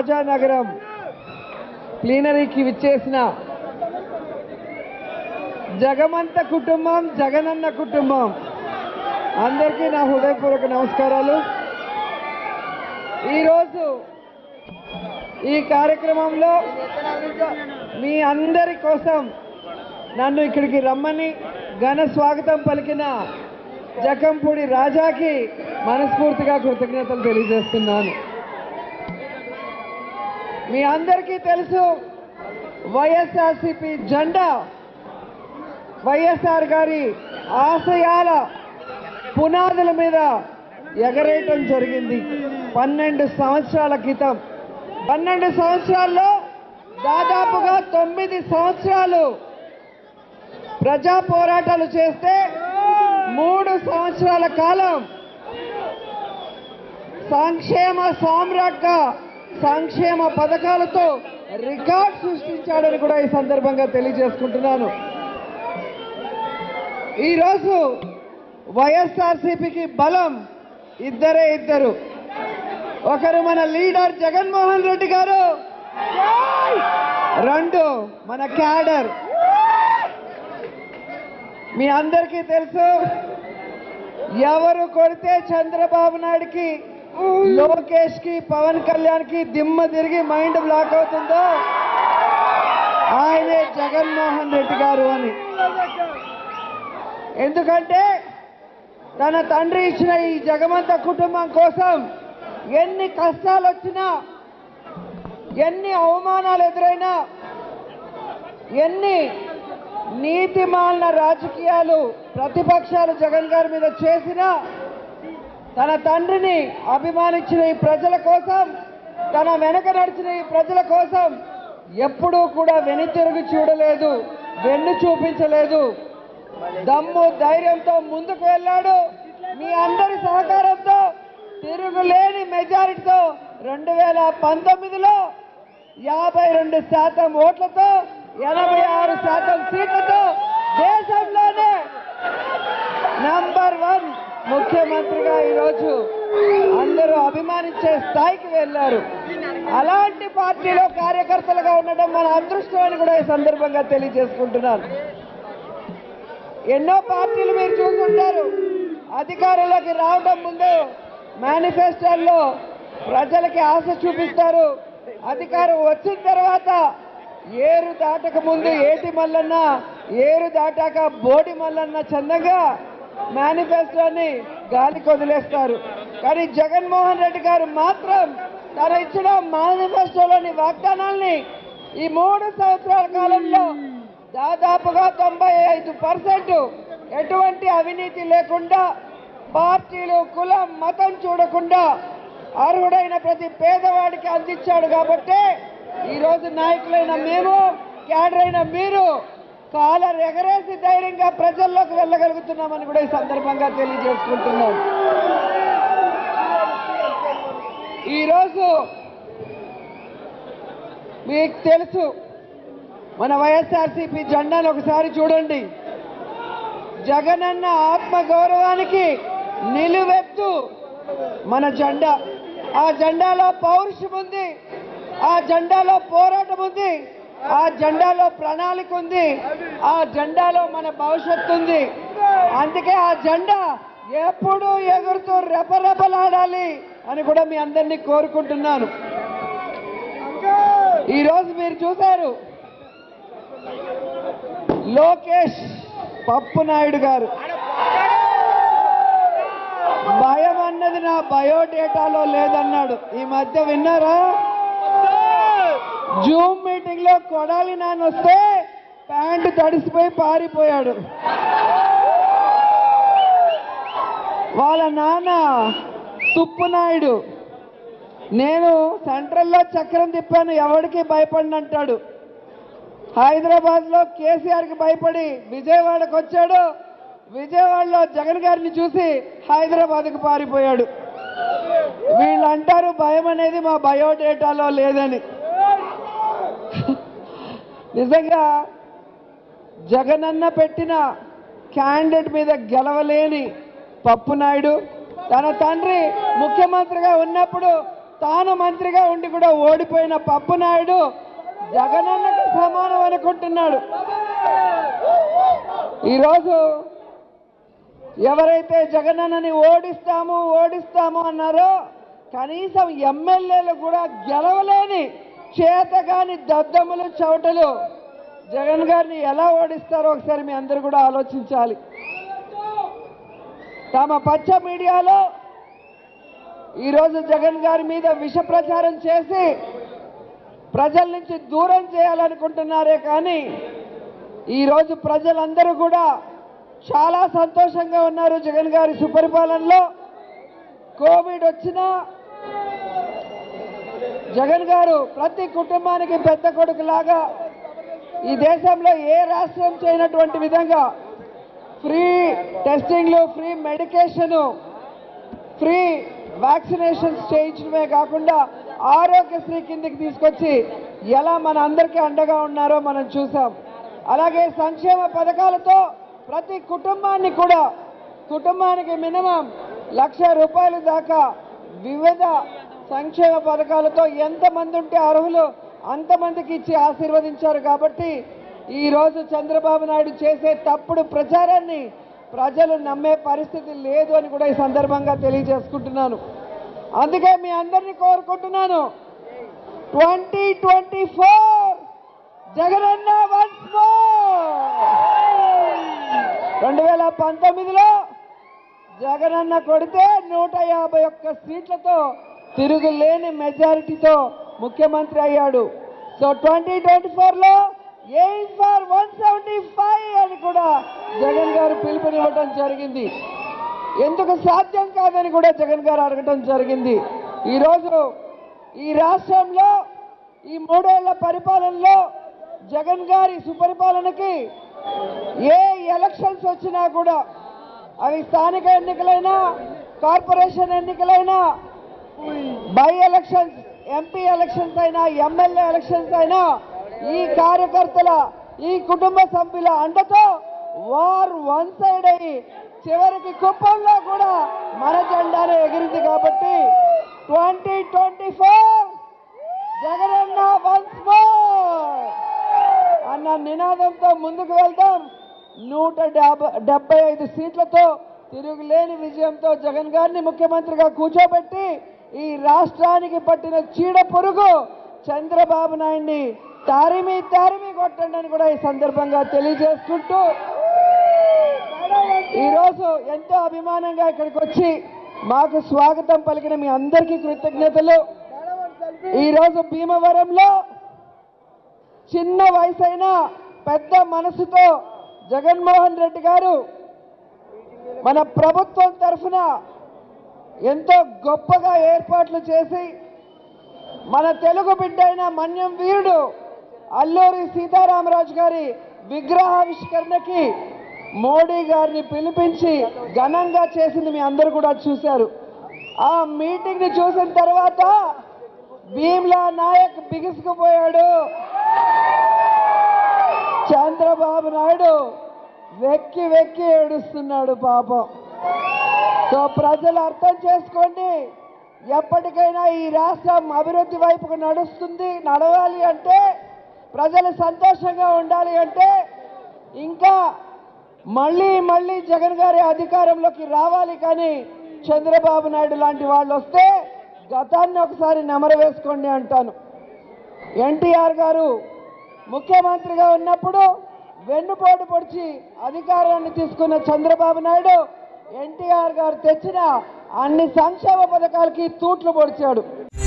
రాజానగరం ప్లీనరీకి విచ్చేసిన జగమంత కుటుంబం జగనన్న కుటుంబం అందరికీ నా హృదయపూర్వక నమస్కారాలు ఈరోజు ఈ కార్యక్రమంలో మీ అందరి కోసం నన్ను ఇక్కడికి రమ్మని ఘన స్వాగతం పలికిన జకంపూడి రాజాకి మనస్ఫూర్తిగా కృతజ్ఞతలు తెలియజేస్తున్నాను మీ అందరికీ తెలుసు వైఎస్ఆర్సిపి జెండా వైఎస్ఆర్ గారి ఆశయాల పునాదుల మీద ఎగరేయటం జరిగింది పన్నెండు సంవత్సరాల క్రితం పన్నెండు సంవత్సరాల్లో దాదాపుగా తొమ్మిది సంవత్సరాలు ప్రజా పోరాటాలు చేస్తే మూడు సంవత్సరాల కాలం సంక్షేమ సామ్రాట్గా సంక్షేమ పథకాలతో రికార్డ్ సృష్టించాడని కూడా ఈ సందర్భంగా తెలియజేసుకుంటున్నాను ఈరోజు వైఎస్ఆర్సీపీకి బలం ఇద్దరే ఇద్దరు ఒకరు మన లీడర్ జగన్మోహన్ రెడ్డి గారు రెండు మన క్యాడర్ మీ అందరికీ తెలుసు ఎవరు కొడితే చంద్రబాబు నాయుడుకి లోకేష్ కి పవన్ కళ్యాణ్ కి దిమ్మ తిరిగి మైండ్ బ్లాక్ అవుతుందో ఆయనే జగన్మోహన్ రెడ్డి గారు అని ఎందుకంటే తన తండ్రి ఇచ్చిన ఈ జగమంత కుటుంబం కోసం ఎన్ని కష్టాలు వచ్చినా ఎన్ని అవమానాలు ఎదురైనా ఎన్ని నీతిమాలిన రాజకీయాలు ప్రతిపక్షాలు జగన్ గారి మీద చేసినా తన తండ్రిని అభిమానించిన ఈ ప్రజల కోసం తన వెనక నడిచిన ఈ ప్రజల కోసం ఎప్పుడూ కూడా వెనుతిరుగు చూడలేదు వెన్ను చూపించలేదు దమ్ము ధైర్యంతో ముందుకు వెళ్ళాడు మీ అందరి సహకారంతో తిరుగులేని మెజారిటీతో రెండు వేల పంతొమ్మిదిలో యాభై రెండు శాతం ఓట్లతో ఎనభై ఆరు శాతం సీట్లతో దేశంలోనే నంబర్ వన్ ముఖ్యమంత్రిగా ఈరోజు అందరూ అభిమానించే స్థాయికి వెళ్ళారు అలాంటి పార్టీలో కార్యకర్తలుగా ఉండడం మన అదృష్టం అని కూడా ఈ సందర్భంగా తెలియజేసుకుంటున్నాను ఎన్నో పార్టీలు మీరు చూసుంటారు అధికారంలోకి రావడం ముందు మేనిఫెస్టోల్లో ప్రజలకి ఆశ చూపిస్తారు అధికారం వచ్చిన తర్వాత ఏరు దాటక ముందు ఏటి మల్లన్న ఏరు దాటాక బోడి మల్లన్న చందంగా మేనిఫెస్టోని గాలికి వదిలేస్తారు కానీ జగన్మోహన్ రెడ్డి గారు మాత్రం తన ఇచ్చిన మేనిఫెస్టోలోని వాగ్దానాల్ని ఈ మూడు సంవత్సరాల కాలంలో దాదాపుగా తొంభై ఐదు పర్సెంట్ ఎటువంటి అవినీతి లేకుండా పార్టీలు కులం మతం చూడకుండా అర్హుడైన ప్రతి పేదవాడికి అందించాడు కాబట్టి ఈరోజు నాయకులైన మేము క్యాడర్ అయిన మీరు కాలర్ ఎగరేసి ధైర్యంగా ప్రజల్లోకి వెళ్ళగలుగుతున్నామని కూడా ఈ సందర్భంగా తెలియజేసుకుంటున్నాం ఈరోజు మీకు తెలుసు మన వైఎస్ఆర్సీపీ జెండాను ఒకసారి చూడండి జగనన్న ఆత్మ గౌరవానికి నిలువెత్తు మన జెండా ఆ జెండాలో పౌరుషం ఉంది ఆ జెండాలో పోరాటం ఉంది ఆ జెండాలో ప్రణాళిక ఉంది ఆ జెండాలో మన భవిష్యత్తు ఉంది అందుకే ఆ జెండా ఎప్పుడూ ఎగురుతూ రెపరెపలాడాలి అని కూడా మీ అందరినీ కోరుకుంటున్నాను ఈరోజు మీరు చూశారు లోకేష్ పప్పు నాయుడు గారు భయం అన్నది నా బయోడేటాలో లేదన్నాడు ఈ మధ్య విన్నారా జూమ్ మీటింగ్ లో కొడాలి నాన్న వస్తే ప్యాంటు తడిసిపోయి పారిపోయాడు వాళ్ళ నాన్న తుప్పు నాయుడు నేను సెంట్రల్లో చక్రం తిప్పాను ఎవరికి భయపడినంటాడు హైదరాబాద్ లో కేసీఆర్ కి భయపడి విజయవాడకు వచ్చాడు విజయవాడలో జగన్ గారిని చూసి హైదరాబాద్ కు పారిపోయాడు వీళ్ళు అంటారు భయం అనేది మా బయోడేటాలో లేదని నిజంగా జగనన్న పెట్టిన క్యాండిడేట్ మీద గెలవలేని పప్పు నాయుడు తన తండ్రి ముఖ్యమంత్రిగా ఉన్నప్పుడు తాను మంత్రిగా ఉండి కూడా ఓడిపోయిన పప్పు నాయుడు జగనన్నకు సమానం అనుకుంటున్నాడు ఈరోజు ఎవరైతే జగనన్నని ఓడిస్తాము ఓడిస్తాము అన్నారో కనీసం ఎమ్మెల్యేలు కూడా గెలవలేని చేతగాని దద్దములు చవటలు జగన్ గారిని ఎలా ఓడిస్తారో ఒకసారి మీ అందరూ కూడా ఆలోచించాలి తమ పచ్చ మీడియాలో ఈరోజు జగన్ గారి మీద విష ప్రచారం చేసి ప్రజల నుంచి దూరం చేయాలనుకుంటున్నారే కానీ ఈరోజు ప్రజలందరూ కూడా చాలా సంతోషంగా ఉన్నారు జగన్ గారి సుపరిపాలనలో కోవిడ్ వచ్చినా జగన్ గారు ప్రతి కుటుంబానికి పెద్ద కొడుకులాగా ఈ దేశంలో ఏ రాష్ట్రం చేయనటువంటి విధంగా ఫ్రీ టెస్టింగ్లు ఫ్రీ మెడికేషను ఫ్రీ వ్యాక్సినేషన్స్ చేయించడమే కాకుండా ఆరోగ్యశ్రీ కిందకి తీసుకొచ్చి ఎలా మన అందరికీ అండగా ఉన్నారో మనం చూసాం అలాగే సంక్షేమ పథకాలతో ప్రతి కుటుంబాన్ని కూడా కుటుంబానికి మినిమం లక్ష రూపాయల దాకా వివిధ సంక్షేమ పథకాలతో ఎంతమంది ఉంటే అర్హులు అంతమందికి ఇచ్చి ఆశీర్వదించారు కాబట్టి ఈరోజు చంద్రబాబు నాయుడు చేసే తప్పుడు ప్రచారాన్ని ప్రజలు నమ్మే పరిస్థితి లేదు అని కూడా ఈ సందర్భంగా తెలియజేసుకుంటున్నాను అందుకే మీ అందరినీ కోరుకుంటున్నాను twenty twenty four Jagananna once రెండు వేల పంతొమ్మిదిలో జగనన్న కొడితే నూట యాభై ఒక్క సీట్లతో తిరుగులేని మెజారిటీతో ముఖ్యమంత్రి అయ్యాడు సో ట్వంటీ ట్వంటీ ఫోర్లో aim for one seventy five అని కూడా జగన్ గారు పిలుపునివ్వడం జరిగింది ఎందుకు సాధ్యం కాదని కూడా జగన్ గారు అడగటం జరిగింది ఈరోజు ఈ రాష్ట్రంలో ఈ మూడేళ్ల పరిపాలనలో జగన్ గారి సుపరిపాలనకి ఏ ఎలక్షన్స్ వచ్చినా కూడా అవి స్థానిక ఎన్నికలైనా కార్పొరేషన్ ఎన్నికలైనా బై ఎలక్షన్స్ ఎంపీ ఎలక్షన్స్ అయినా ఎమ్మెల్యే ఎలక్షన్స్ అయినా ఈ కార్యకర్తల ఈ కుటుంబ సభ్యుల అండతో వార్ వన్ సైడ్ అయ్యి చివరికి కుప్పంలో కూడా మన జెండానే ఎగిరింది కాబట్టి twenty twenty four Jagananna once more అన్న నినాదంతో ముందుకు వెళ్దాం నూట డెబ్బై డెబ్బై ఐదు సీట్లతో తిరుగులేని విజయంతో జగన్ గారిని ముఖ్యమంత్రిగా కూర్చోబెట్టి ఈ రాష్ట్రానికి పట్టిన చీడ పొరుగు చంద్రబాబు నాయుడిని తారిమి తారిమి కొట్టండి అని కూడా ఈ సందర్భంగా తెలియజేసుకుంటూ ఈరోజు ఎంతో అభిమానంగా ఇక్కడికి వచ్చి మాకు స్వాగతం పలికిన మీ అందరికీ కృతజ్ఞతలు ఈరోజు భీమవరంలో చిన్న వయసైన పెద్ద మనసుతో జగన్మోహన్ రెడ్డి గారు మన ప్రభుత్వం తరఫున ఎంతో గొప్పగా ఏర్పాట్లు చేసి మన తెలుగు బిడ్డ అయిన మన్యం వీరుడు అల్లూరి సీతారామరాజు గారి విగ్రహావిష్కరణకి మోడీ గారిని పిలిపించి ఘనంగా చేసింది మీ అందరూ కూడా చూశారు ఆ మీటింగ్ ని చూసిన తర్వాత భీమ్లా నాయక్ బిగుసుకుపోయాడు చంద్రబాబు నాయుడు వెక్కి వెక్కి ఏడుస్తున్నాడు పాపం సో ప్రజలు అర్థం చేసుకోండి ఎప్పటికైనా ఈ రాష్ట్రం అభివృద్ధి వైపుకు నడుస్తుంది నడవాలి అంటే ప్రజలు సంతోషంగా ఉండాలి అంటే ఇంకా మళ్ళీ మళ్ళీ జగన్ గారి అధికారంలోకి రావాలి కానీ చంద్రబాబు నాయుడు లాంటి వాళ్ళు వస్తే గతాన్ని ఒకసారి నెమరు వేసుకోండి అంటాను ఎన్టీఆర్ గారు ముఖ్యమంత్రిగా ఉన్నప్పుడు వెన్నుపోటు పొడిచి అధికారాన్ని తీసుకున్న చంద్రబాబు నాయుడు ఎన్టీఆర్ గారు తెచ్చిన అన్ని సంక్షేమ పథకాలకి తూట్లు పొడిచాడు